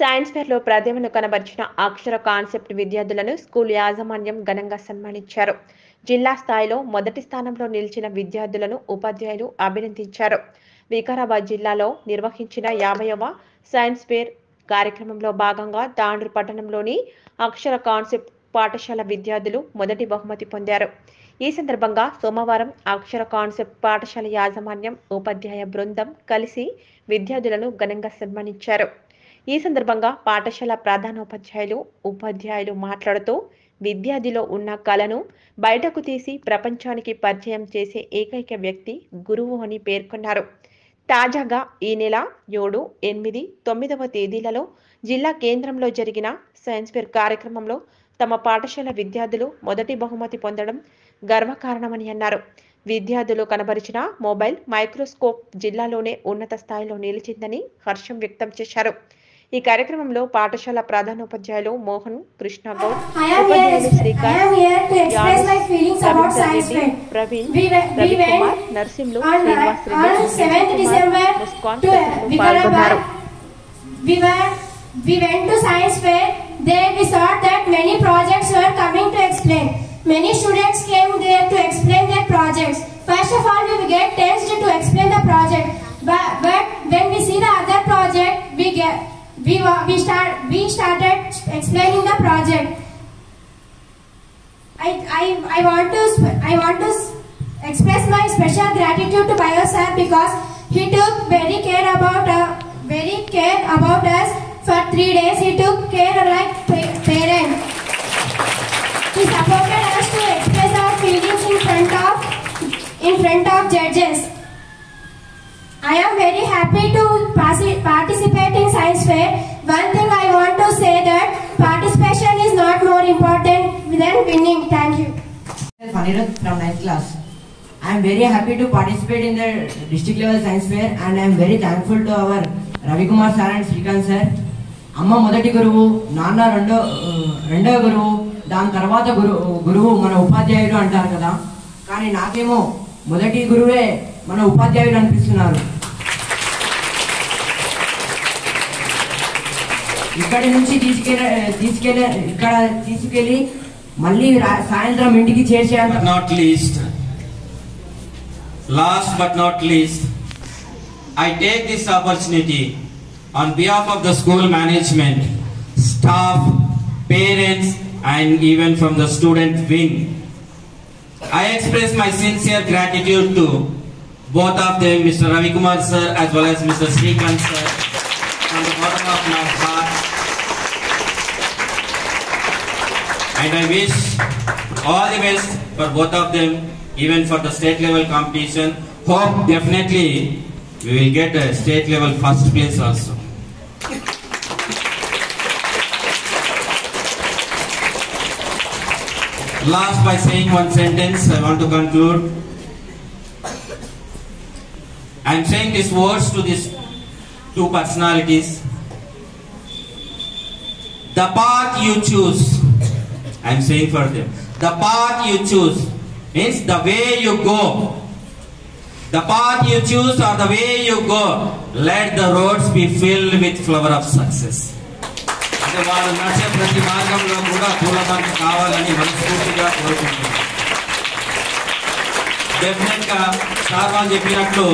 Science ఫేర్లో ప్రతిభను కనబరిచిన అక్షర concept విద్యార్థులను school యాజమాన్యం ఘనంగా సన్మానించారు జిల్లా స్థాయిలో మొదటి స్థానంలో నిలిచిన విద్యార్థులను ఉపాధ్యాయులు అభినందించారు వికారాబాద్ జిల్లాలో నిర్వహించిన యాభైవ సైన్స్ ఫేర్ కార్యక్రమంలో భాగంగా తాండ్రు పట్టణంలోని అక్షర కాన్సెప్ట్ పాఠశాల విద్యార్థులు మొదటి బహుమతి పొందారు ఈ సందర్భంగా సోమవారం అక్షర కాన్సెప్ట్ పాఠశాల యాజమాన్యం ఉపాధ్యాయ బృందం కలిసి విద్యార్థులను ఘనంగా సన్మానించారు ఈ సందర్భంగా పాఠశాల ప్రధానోపాధ్యాయులు ఉపాధ్యాయులు మాట్లాడుతూ విద్యార్థిలో ఉన్న కళను బయటకు తీసి ప్రపంచానికి పరిచయం చేసే ఏకైక వ్యక్తి గురువు అని పేర్కొన్నారు తాజాగా ఈ నెల ఏడు ఎనిమిది తొమ్మిదవ తేదీలలో జిల్లా కేంద్రంలో జరిగిన సైన్స్ ఫేర్ కార్యక్రమంలో తమ పాఠశాల విద్యార్థులు మొదటి బహుమతి పొందడం గర్వకారణమని అన్నారు విద్యార్థులు కనబరిచిన మొబైల్ మైక్రోస్కోప్ జిల్లాలోనే ఉన్నత స్థాయిలో నిలిచిందని హర్షం వ్యక్తం చేశారు ఈ కార్యక్రమంలో పాఠశాల ప్రధానోపాధ్యాయులు మోహన్ కృష్ణ గౌడ్ I am ఉపాధ్యాయులు here, I Srikanth am here to express my feelings about Ravinder science Reddy, fair. Praveen We went- we Ravikumar went Narsimhulu on, Srinivas on Reddy 7th December Muskan to తదితరులు పాల్గొన్నారు Vikarabad. We were we went to science fair. There we saw that many projects were coming to explain. Many students came there to explain their projects. First of all, we get tensed to explain the project. But, but when we see the other project, we get we wa- we start we started explaining the project. I, I, I want to sp- I want to s- express my special gratitude to Bio sir because he took very care about uh, very care about us for three days. He took care like pa- parent. He supported us to express our feelings in front of in front of judges. I am very happy to parsi- participate in science fair. One thing I want to say that participation is not more important than winning. Thank you. Anirudh from 9th class. I am very happy to participate in the district level science fair and I am very thankful to our Ravi Kumar sir and Srikanth sir. అమ్మ మొదటి గురువు నాన్న రెండో ఆ, రెండో గురువు దాని తర్వాత గురు గురువు మన ఉపాధ్యాయుడు అంటారు కదా కానీ నాకేమో మొదటి గురువే మన ఉపాధ్యాయుడు అనిపిస్తున్నారు ఇక్కడి నుంచి తీసుకెళ్ళ తీసుకెళ్ళ ఇక్కడ తీసుకెళ్ళి మళ్ళీ రా- సాయంత్రం ఇంటికి చేర్చేంత but not least, last but not least, I take this opportunity on behalf of the school management, staff, parents, and even from the student wing. I express my sincere gratitude to both of them, Mr. Ravi Kumar sir as well as Mr. Srikanth sir, from the bottom of my heart. And I wish all the best for both of them, even for the state level competition. Hope definitely we will get a state level first place also. Last by saying one sentence, I want to conclude. I am saying these words to these two personalities. The path you choose, I am saying for them, the path you choose means the way you go. The path you choose or the way you go, let the roads be filled with flower of success. అంటే వాళ్ళు నడిచే ప్రతి మార్గంలో కూడా పూలబంతి కావాలని మనస్ఫూర్తిగా కోరుకుంటున్నాను definite గా సార్ వాళ్ళు చెప్పినట్లు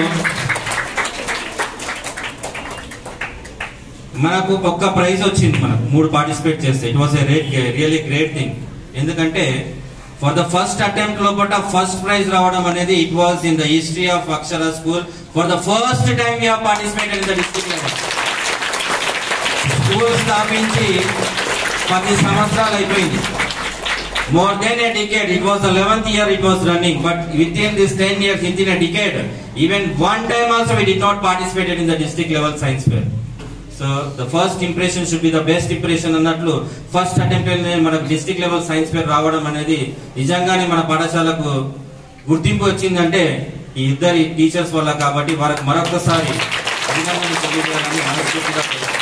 మనకు ఒక్క ప్రైజ్ వచ్చింది మనకు మూడు పార్టిసిపేట్ చేస్తే it was a great really great thing ఎందుకంటే ఫర్ ద ఫస్ట్ అటెంప్ట్ లోపల ఫస్ట్ ప్రైజ్ రావడం అనేది it was in the history of Akshara school for the first time you participated in the district level school స్థాపించి పది సంవత్సరాలు అయిపోయింది more than a decade it was the eleventh year it was running but within this ten years within a decade even one time also we did not participated in the district level science fair so the first impression should be the best impression అన్నట్లు first attempt మనకు district level science fair రావడం అనేది నిజంగానే మన పాఠశాలకు గుర్తింపు వచ్చిందంటే ఈ ఇద్దరి టీచర్స్ వల్ల కాబట్టి వారికి మరొకసారి అభినందనలు తెలియజేయాలని మనస్ఫూర్తిగా కోరుతున్నాను.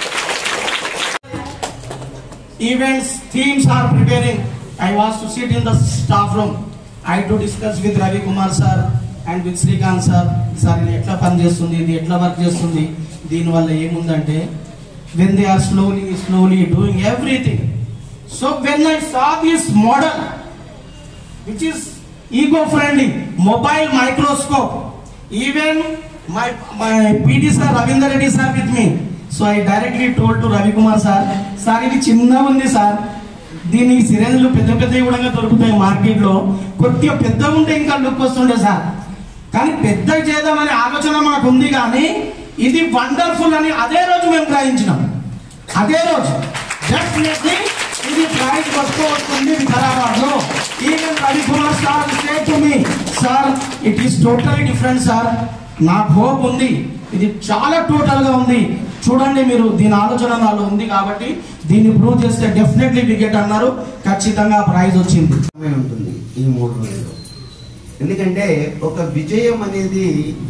events themes are preparing i was to sit in the staff room i had to discuss with ravi kumar sir and with Srikanth sir sir ఇది ఎట్లా పని చేస్తుంది ఇది ఎట్లా వర్క్ చేస్తుంది దీనివల్ల ఏముందంటే when they are slowly, slowly doing everything. So when I saw this model, which is eco-friendly, mobile microscope, even my my PD sir Ravindra Reddy sir with me. So I directly told to Ravi Kumar sir, sir ఇది చిన్న ఉంది sir దీని సిరెంజ్లు పెద్ద పెద్దవి కూడా దొరుకుతాయి మార్కెట్లో కొద్దిగా పెద్ద ఉంటే ఇంకా లుక్ వస్తుండే సార్ కానీ పెద్ద చేద్దామనే ఆలోచన మాకు ఉంది కానీ ఇది వండర్ఫుల్ అని అదే రోజు మేము గ్రహించినాం అదే రోజు డెఫినెట్లీ ఇది ప్రైజ్ వస్తూ వస్తుంది వికారాబాద్లో even Ravikumar sir say to me sir it is totally different sir నాకు హోప్ ఉంది ఇది చాలా టోటల్ గా ఉంది చూడండి మీరు దీని ఆలోచన నాలో ఉంది కాబట్టి దీన్ని ప్రూవ్ చేస్తే డెఫినెట్లీ వికెట్ అన్నారు ఖచ్చితంగా ప్రైజ్ వచ్చింది సమయం ఉంటుంది ఈ మూడు రోజులు ఎందుకంటే ఒక విజయం అనేది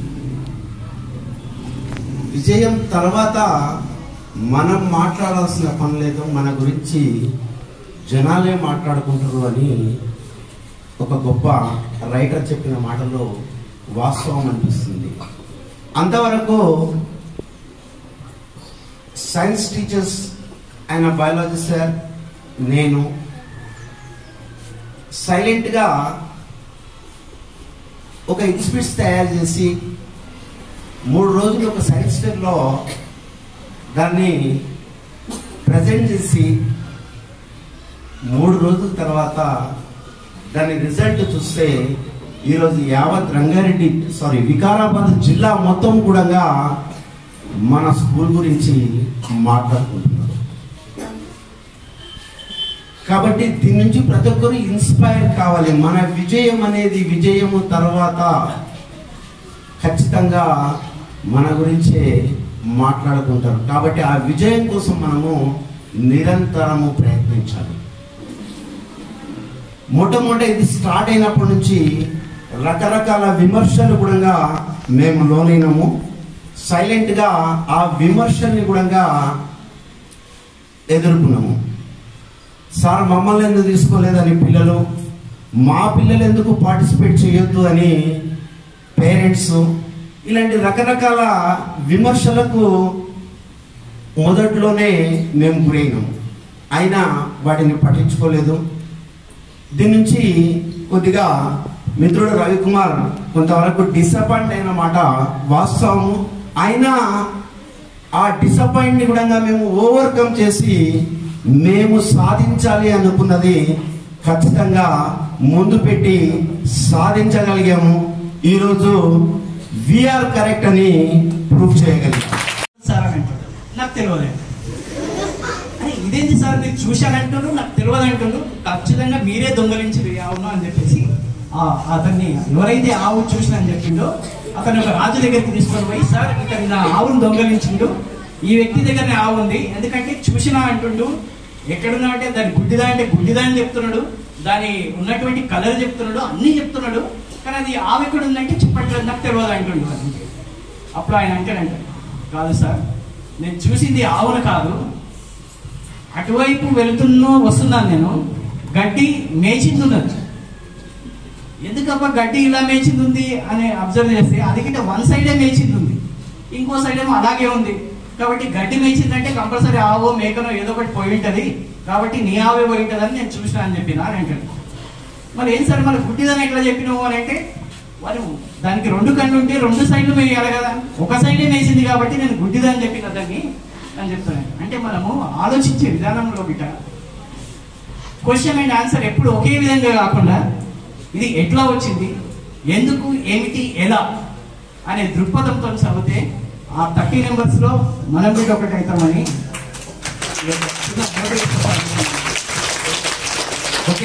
విజయం తర్వాత మనం మాట్లాడాల్సిన పని లేదు మన గురించి జనాలే మాట్లాడుకుంటారు అని ఒక గొప్ప రైటర్ చెప్పిన మాటలో వాస్తవం అనిపిస్తుంది అంతవరకు సైన్స్ టీచర్స్ ఆయన బయాలజీ సార్ నేను సైలెంట్గా ఒక ఎగ్జిబిట్స్ తయారు చేసి మూడు రోజులు ఒక సైన్స్ ఫేర్లో దాన్ని ప్రజెంట్ చేసి మూడు రోజుల తర్వాత దాని రిజల్ట్ చూస్తే ఈరోజు యావత్ రంగారెడ్డి సారీ వికారాబాద్ జిల్లా మొత్తం కూడా మన స్కూల్ గురించి మాట్లాడుకుంటున్నారు కాబట్టి దీని నుంచి ప్రతి ఒక్కరు ఇన్స్పైర్ కావాలి మన విజయం అనేది విజయము తర్వాత ఖచ్చితంగా మన గురించే మాట్లాడుకుంటారు కాబట్టి ఆ విజయం కోసం మనము నిరంతరము ప్రయత్నించాలి మొట్టమొదట ఇది స్టార్ట్ అయినప్పటి నుంచి రకరకాల విమర్శలు కూడా మేము లోనైనాము సైలెంట్గా ఆ విమర్శల్ని కూడా ఎదుర్కొన్నాము సార్ మమ్మల్ని ఎందుకు తీసుకోలేదని పిల్లలు మా పిల్లలు ఎందుకు పార్టిసిపేట్ చేయొద్దు అని పేరెంట్స్ ఇలాంటి రకరకాల విమర్శలకు మొదట్లోనే మేము గురైనాం అయినా వాటిని పట్టించుకోలేదు దీని నుంచి కొద్దిగా మిత్రుడు రవికుమార్ కొంతవరకు డిసప్పాయింట్ అయిన మాట వాస్తవము అయినా ఆ డిసప్పాయింట్ని కూడా మేము ఓవర్కమ్ చేసి మేము సాధించాలి అనుకున్నది ఖచ్చితంగా ముందు పెట్టి సాధించగలిగాము ఈరోజు విఆర్ కరెక్ట్ అని ప్రూవ్ చేయగలిగాం సార్ అని అంటాడు నాకు తెలియదు అరే ఇదేంటి సార్ మీరు చూశానంటున్నారు నాకు తెలియదు అంటున్నారు ఖచ్చితంగా మీరే దొంగలించి అవును అని చెప్పేసి ఆ అతన్ని ఎవరైతే ఆవు చూసిన అని చెప్పిండో అతను ఒక రాజు దగ్గరికి తీసుకొని పోయి సార్ ఇతను నా ఆవును దొంగలించిండు ఈ వ్యక్తి దగ్గరనే ఆవు ఉంది ఎందుకంటే చూసినా అంటుండు ఎక్కడున్నా అంటే దాని గుడ్డిదా అంటే గుడ్డిదా అని చెప్తున్నాడు దాని ఉన్నటువంటి కలర్ చెప్తున్నాడు అన్నీ చెప్తున్నాడు కానీ అది ఆవు ఎక్కడ ఉందంటే చెప్పట్లేదు నాకు తెలియదు అంటుండు అతనికి. అప్పుడు ఆయన అంటాడంట కాదు సార్ నేను చూసింది ఆవును కాదు అటువైపు వెళుతున్నో వస్తున్నాను నేను గడ్డి మేచింది ఉన్నది ఎందుకబ్బా గడ్డి ఇలా మేచింది ఉంది అని అబ్జర్వ్ చేస్తే అది కింద వన్ సైడే మేచింది ఉంది ఇంకో సైడ్ ఏమో అలాగే ఉంది కాబట్టి గడ్డి మేచిందంటే కంపల్సరీ ఆవో మేకనో ఏదో ఒకటి పోయి ఉంటుంది కాబట్టి నీ ఆవే పోయి ఉంటుందని నేను చూసినా అని చెప్పిన అని అంటాడు మరి ఏం సార్ మరి గుడ్డిదని ఎట్లా చెప్పినావు అని అంటే వారు దానికి రెండు కళ్ళు ఉంటే రెండు సైడ్లు మేయాలి కదా ఒక సైడే మేసింది కాబట్టి నేను గుడ్డిదని చెప్పిన దాన్ని అని చెప్తాను అంటే మనము ఆలోచించే విధానంలో బిడ్డ క్వశ్చన్ అండ్ ఆన్సర్ ఎప్పుడు ఒకే విధంగా కాకుండా ఇది ఎట్లా వచ్చింది ఎందుకు ఏమిటి ఎలా అనే దృక్పథంతో చదివితే ఆ థర్టీ నెంబర్స్ లో మనం కూడా ఒకటి అవుతామని ఓకే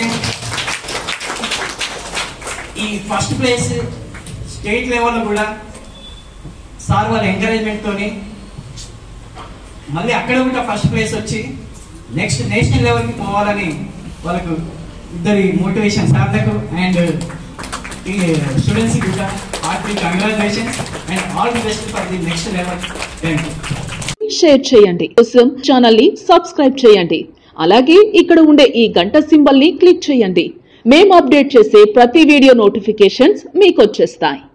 ఈ ఫస్ట్ ప్లేస్ స్టేట్ లెవెల్లో కూడా సార్ వాళ్ళ ఎంకరేజ్మెంట్ తోని మళ్ళీ అక్కడ కూడా ఫస్ట్ ప్లేస్ వచ్చి నెక్స్ట్ నేషనల్ లెవెల్కి పోవాలని వాళ్ళకు ఇద్దరి మోటివేషన్ సార్లకు అండ్ ఈ స్టూడెంట్స్కి కూడా heartily congratulations and all the best for the next level thank you share చేయండి కోసం ఛానల్ ని సబ్స్క్రైబ్ చేయండి అలాగే ఇక్కడ ఉండే ఈ గంట సింబల్ ని క్లిక్ చేయండి మేము అప్డేట్ చేసే ప్రతి వీడియో నోటిఫికేషన్స్ మీకు వచ్చేస్తాయి